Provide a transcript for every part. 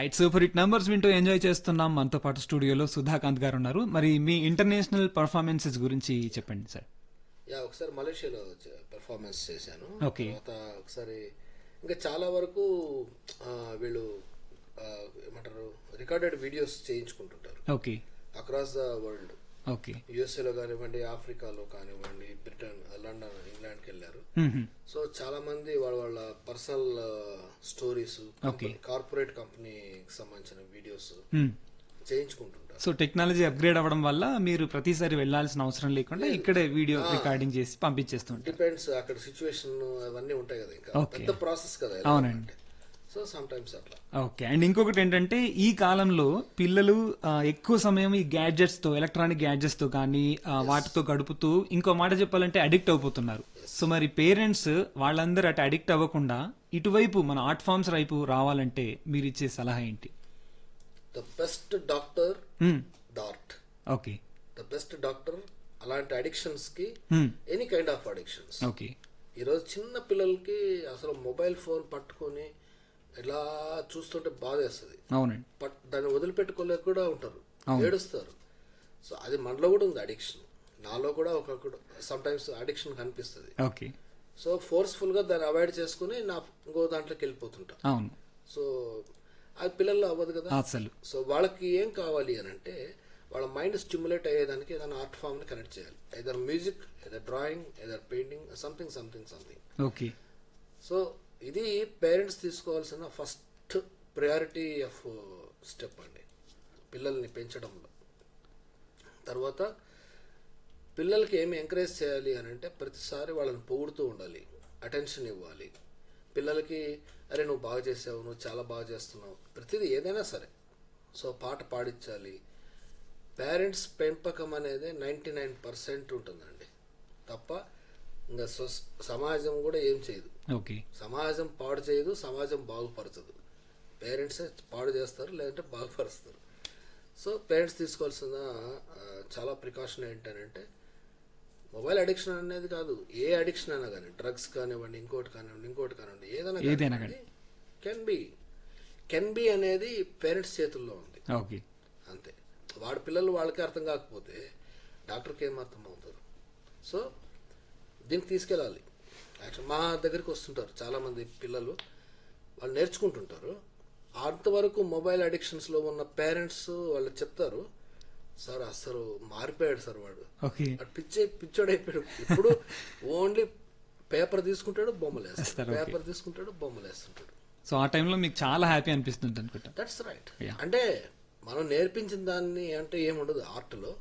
Right super hit numbers వింటూ enjoy చేస్తున్నాం మనతో పాటు స్టూడియోలో సుధాకాంత్ గారు ఉన్నారు మరి మీ ఇంటర్నేషనల్ పర్ఫార్మెన్సెస్ గురించి చెప్పండి సార్ యా ఒకసారి మలేషియాలో పెర్ఫార్మెన్స్ చేశాను Okay. తర్వాత ఒకసారి ఇంకా చాలా వరకు ఆ, వీళ్ళు ఆ, ఏమంటారు రికార్డెడ్ వీడియోస్ చేయించుకుంటుంటారు okay across the world okay యుఎస్ఏలో కానివ్వండి ఆఫ్రికాలో కానివ్వండి బ్రిటన్ లండన్ ఇంగ్లాండ్కి వెళ్ళారు సో చాలా మంది వాళ్ళ వాళ్ళ పర్సనల్ స్టోరీస్ Okay. కార్పొరేట్ కంపెనీకి సంబంధించిన వీడియోస్ చేయించుకుంటుంటారు సో టెక్నాలజీ అప్గ్రేడ్ అవ్వడం వల్ల మీరు ప్రతిసారి వెళ్ళాల్సిన అవసరం లేకుండా ఇక్కడే వీడియో రికార్డింగ్ చేసి పంపించేస్తుంటారు డిపెండ్స్ అక్కడ సిచ్యువేషన్ అవన్నీ ఉంటాయి కదా ఇంకా Okay. పెద్ద ప్రాసెస్ కదా అవునండి. సో సమ్ టైమ్స్ అట్లా ఓకే అండ్ ఇంకొకటి ఏంటంటే ఈ కాలంలో పిల్లలు ఆ, ఎక్కువ సమయం ఈ గ్యాడ్జెట్స్ తో ఎలక్ట్రానిక్ గ్యాడ్జెట్స్ తో కానీ ఆ, వాటితో గడుపుతూ ఇంకో మాట చెప్పాలంటే అడిక్ట్ అయిపోతున్నారు సో మరి పేరెంట్స్ వాళ్ళందరూ అటు అడిక్ట్ అవ్వకుండా ఇటువైపు మన ఆర్ట్ ఫామ్స్ వైపు రావాలంటే మీరు ఇచ్చే సలహా ఏంటి ద బెస్ట్ డాక్టర్ డార్ట్ ఓకే ద బెస్ట్ డాక్టర్ అలాంటి అడిక్షన్స్ కి Hmm. Any kind of addictions okay ఈరోజు చిన్న పిల్లలకి అసలు మొబైల్ ఫోన్ పట్టుకొని ఇలా చూస్తుంటే బాధ వేస్తుంది అవునండి పట్ దాన్ని వదిలిపెట్టుకోలేక కూడా ఉంటారు ఏడుస్తారు సో అది మనలో కూడా ఉంది అడిక్షన్ నాలో కూడా ఒక సమ్ టైమ్స్ అడిక్షన్ కనిపిస్తుంది ఓకే సో ఫోర్స్ఫుల్ గా దాన్ని అవాయిడ్ చేసుకుని నా ఇంకో దాంట్లోకి వెళ్ళిపోతుంటా అవును సో అది పిల్లల్లో అవ్వదు కదా అసలు సో వాళ్ళకి ఏం కావాలి అని అంటే వాళ్ళ మైండ్ స్టిమ్యులేట్ అయ్యేదానికి ఏదైనా ఆర్ట్ ఫామ్ ని కనెక్ట్ చేయాలి either music either drawing either painting something something something okay so ఇది పేరెంట్స్ తీసుకోవాల్సిన ఫస్ట్ ప్రయారిటీ ఆఫ్ స్టెప్ అండి పిల్లల్ని పెంచడంలో తర్వాత పిల్లలకి ఏమి ఎంకరేజ్ చేయాలి అని అంటే ప్రతిసారి వాళ్ళని పొగుడుతూ ఉండాలి అటెన్షన్ ఇవ్వాలి పిల్లలకి అరే నువ్వు బాగా చేసావు నువ్వు చాలా బాగా చేస్తున్నావు ప్రతిదీ ఏదైనా సరే సో పాట పాడించాలి పేరెంట్స్ పెంపకం అనేది నైంటీ నైన్ పర్సెంట్ ఉంటుందండి తప్ప ఇంకా సొస్- సమాజం కూడా ఏం చేయదు ఓకే సమాజం పాడు చేయదు సమాజం బాగుపరచదు పేరెంట్సే పాడు చేస్తారు లేదంటే బాగుపరుస్తారు సో పేరెంట్స్ తీసుకోవాల్సిన ఆ, చాలా ప్రికాషన్ ఏంటంటే మొబైల్ అడిక్షన్ అనేది కాదు ఏ అడిక్షన్ అయినా కానీ డ్రగ్స్ కానివ్వండి ఇంకోటి కానివ్వండి ఇంకోటి కానివ్వండి ఏదైనా ఏదైనా కెన్ బి కెన్ బి అనేది పేరెంట్స్ చేతుల్లో ఉంది ఓకే అంతే వాడి పిల్లలు వాళ్ళకి అర్థం కాకపోతే డాక్టర్కి ఏం అర్థం అవుతారు సో దీనికి తీసుకెళ్ళాలి యాక్చువల్ మా దగ్గరికి వస్తుంటారు చాలామంది పిల్లలు వాళ్ళు నేర్చుకుంటుంటారు అంతవరకు మొబైల్ అడిక్షన్స్లో ఉన్న పేరెంట్స్ వాళ్ళు చెప్తారు సార్ అసలు మారిపోయాడు సార్ వాడు ఓకే వాడు పిచ్చే పిచ్చోడు అయిపోయాడు ఇప్పుడు ఓన్లీ పేపర్ తీసుకుంటాడు బొమ్మలు వేస్తాడు వేస్తారు, okay. పేపర్ తీసుకుంటాడు బొమ్మలు వేస్తుంటాడు సో ఆ టైంలో మీకు చాలా హ్యాపీ అనిపిస్తుంది అనుకుంటా దట్స్ రైట్ Yeah. అంటే మనం నేర్పించిన దాన్ని అంటే ఏముండదు ఆర్ట్లో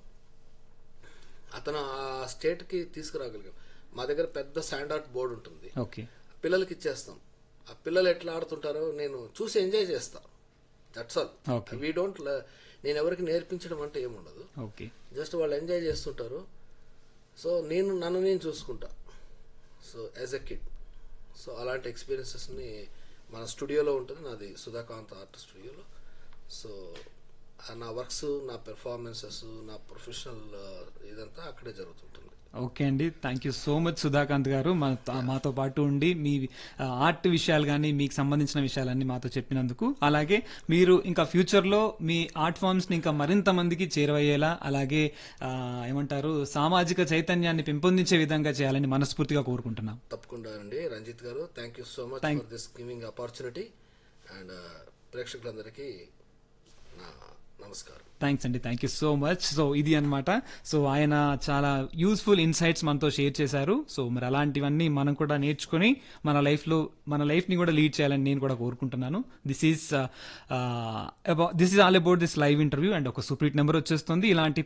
అతను ఆ స్టేట్కి తీసుకురాగలిగాం మా దగ్గర పెద్ద స్టాండ్ ఆర్ట్ బోర్డు ఉంటుంది ఓకే పిల్లలకి ఇచ్చేస్తాం ఆ పిల్లలు ఎట్లా ఆడుతుంటారో నేను చూసి ఎంజాయ్ చేస్తా that's all Okay. We don't నేను ఎవరికి నేర్పించడం అంటే ఏముండదు ఓకే జస్ట్ వాళ్ళు ఎంజాయ్ చేస్తుంటారు సో నేను నన్ను నేను చూసుకుంటా so as a kid so అలాంటి ఎక్స్పీరియన్సెస్ని మన స్టూడియోలో ఉంటుంది నాది సుధాకాంత్ ఆర్ట్ స్టూడియోలో సో ఆ నా వర్క్స్ నా పెర్ఫార్మెన్సెస్ నా ప్రొఫెషనల్ ఇదంతా అక్కడే జరుగుతుంటుంది ఓకే అండి thank you so much Sudhakanth garu మా మాతో పాటు ఉండి మీ ఆ, ఆర్ట్ విషయాలు కానీ మీకు సంబంధించిన విషయాలన్నీ మాతో చెప్పినందుకు అలాగే మీరు ఇంకా ఫ్యూచర్లో మీ ఆర్ట్ ఫామ్స్ని ఇంకా మరింత మందికి చేరువయ్యేలా అలాగే ఆ, ఏమంటారు సామాజిక చైతన్యాన్ని పెంపొందించే విధంగా చేయాలని మనస్ఫూర్తిగా కోరుకుంటున్నాం తప్పకుండా అండి Ranjith garu thank you so much for this giving opportunity and ప్రేక్షకులందరికీ నా నమస్కారం థ్యాంక్స్ అండి thank you so much so ఇది అన్నమాట సో ఆయన చాలా యూస్ఫుల్ ఇన్సైట్స్ మనతో షేర్ చేశారు సో మరి అలాంటివన్నీ మనం కూడా నేర్చుకొని మన లైఫ్లో మన లైఫ్ని కూడా లీడ్ చేయాలని నేను కూడా కోరుకుంటున్నాను this is this is all about this live interview and ఒక సూపర్ నెంబర్ వచ్చేస్తుంది ఇలాంటి